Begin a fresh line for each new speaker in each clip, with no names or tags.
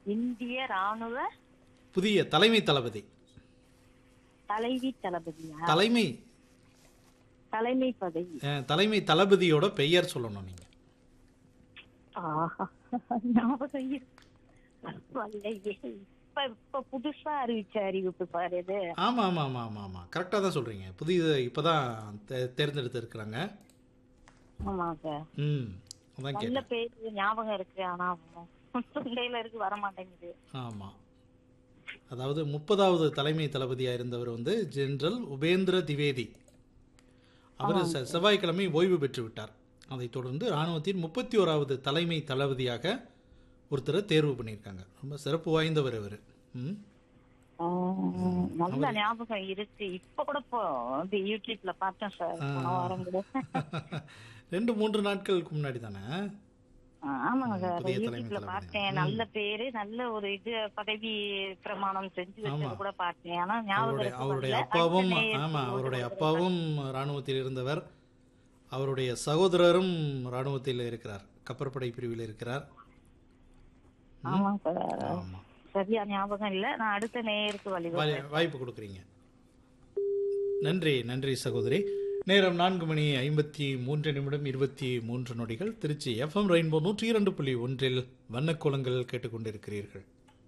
இந்திய ராணுவ
புதிய தலைமை தளபதி
தலைவி தளபதியா
தலைமை
தலைமை பதவி
அஹ், தலைமை தளபதியோட பெயர் சொல்லணும் நீங்க
ஆஹா ஞாபகம் இருக்கு. வரலையே. இப்ப இப்ப புதுசா அறிவிச்ச அறிவிப்பு பாரு இது
ஆமா ஆமா ஆமா ஆமா ஆமா கரெக்டா தான் சொல்றீங்க புதிய இப்பதான் தே- தேர்ந்தெடுத்து இருக்கிறாங்க
ஆமா சார்
ம் அதான்
நல்ல
கேட்டேன்
பேரு ஞாபகம் இருக்கு ஆனா தொண்டையில இருக்கு வர மாட்டேங்குது
ஆமா அதாவது முப்பதாவது தலைமை தளபதியா இருந்தவர் வந்து ஜெனரல் உபேந்திர திவேதி அவர் செ- செவ்வாய்க்கிழமை ஓய்வு பெற்று விட்டார் அதைத் தொடர்ந்து ராணுவத்தின் முப்பத்தி ஓராவது தலைமை தளபதியாக ஒருத்தரை தேர்வு பண்ணியிருக்காங்க ரொம்ப சிறப்பு வாய்ந்தவர் அவர் ம்
ஆஹ், நல்ல ஞாபகம் இருக்கு இப்ப கூட இப்போ வந்து யூடியூப்ல பார்த்தேன் சார் போன வாரம் கூட
ரெண்டு மூன்று நாட்களுக்கு முன்னாடி தானே
ஆஹ், ஆமாங்க சார்
புதிய தலைமை
யூடியூப்ல
தளபதி.
பார்த்தேன் நல்ல பேரு நல்ல ஒரு இது பதவி பிரமாணம் செஞ்சு வச்சது
ஆமா.
கூட பார்த்தேன் ஆனா ஞாபகம்
அவருடைய
இருக்கு
அவருடைய
வரல.
அப்பாவும்
அடுத்த நேயருக்கு
ஆமா
ஒரு
அவருடைய
தடவை
அப்பாவும் ராணுவத்தில் இருந்தவர் அவருடைய சகோதரரும் ராணுவத்தில் இருக்கிறார் கப்பற்படை பிரிவில் இருக்கிறார்
ஆமாங்க சார்
ஆமா
சரியா ஞாபகம் இல்ல நான் அடுத்த நேயருக்கு வழி
வாய்- வாய்ப்பு கொடுக்குறீங்க நன்றி நன்றி சகோதரி நேரம் நான்கு மணி ஐம்பத்தி மூன்று நிமிடம் இருபத்தி மூன்று நொடிகள் திருச்சி எஃப்எம் ரெயின்போ நூற்றி இரண்டு புள்ளி ஒன்றில் வண்ணக்கோலங்கள் கேட்டுக்கொண்டிருக்கிறீர்கள்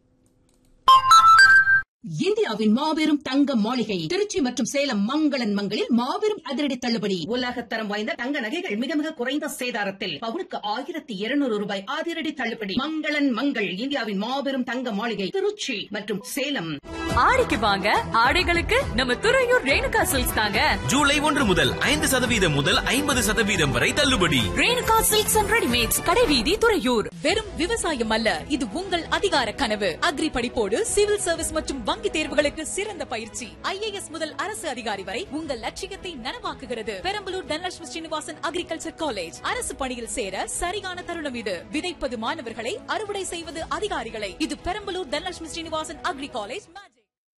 இந்தியாவின் மாபெரும் தங்க மாளிகை திருச்சி மற்றும் சேலம் மங்களன் மங்களில் மாபெரும் அதிரடி தள்ளுபடி உலகத்தரம் வாய்ந்த தங்க நகைகள் மிக மிக குறைந்த சேதாரத்தில் பவுனுக்கு ஆயிரத்தி இருநூறு ரூபாய் அதிரடி தள்ளுபடி மங்களன் மங்கள் இந்தியாவின் மாபெரும் தங்க மாளிகை திருச்சி மற்றும் சேலம்
ஆடிக்கு வாங்க ஆடைகளுக்கு நம்ம துறையூர் ரேணுகா சில்க்ஸ் தாங்க
ஜூலை ஒன்று முதல் ஐந்து சதவீதம் முதல் ஐம்பது சதவீதம் வரை தள்ளுபடி
ரேணுகா சில்க்ஸ் அண்ட் ரெடிமேட்ஸ் கடைவீதி துறையூர்
வெறும் விவசாயம் அல்ல இது உங்கள் அதிகார கனவு அக்ரி படிப்போடு சிவில் சர்வீஸ் மற்றும் வங்கி தேர்வுகளுக்கு சிறந்த பயிற்சி ஐஏஎஸ் முதல் அரசு அதிகாரி வரை உங்கள் லட்சியத்தை நனவாக்குகிறது பெரம்பலூர் தனலட்சுமி ஸ்ரீனிவாசன் அக்ரிகல்ச்சர் காலேஜ் அரசு பணியில் சேர சரியான தருணம் இது விதைப்பது மாணவர்களை அறுவடை செய்வது அதிகாரிகளை இது Perambalur Dhanalakshmi Srinivasan agri college magic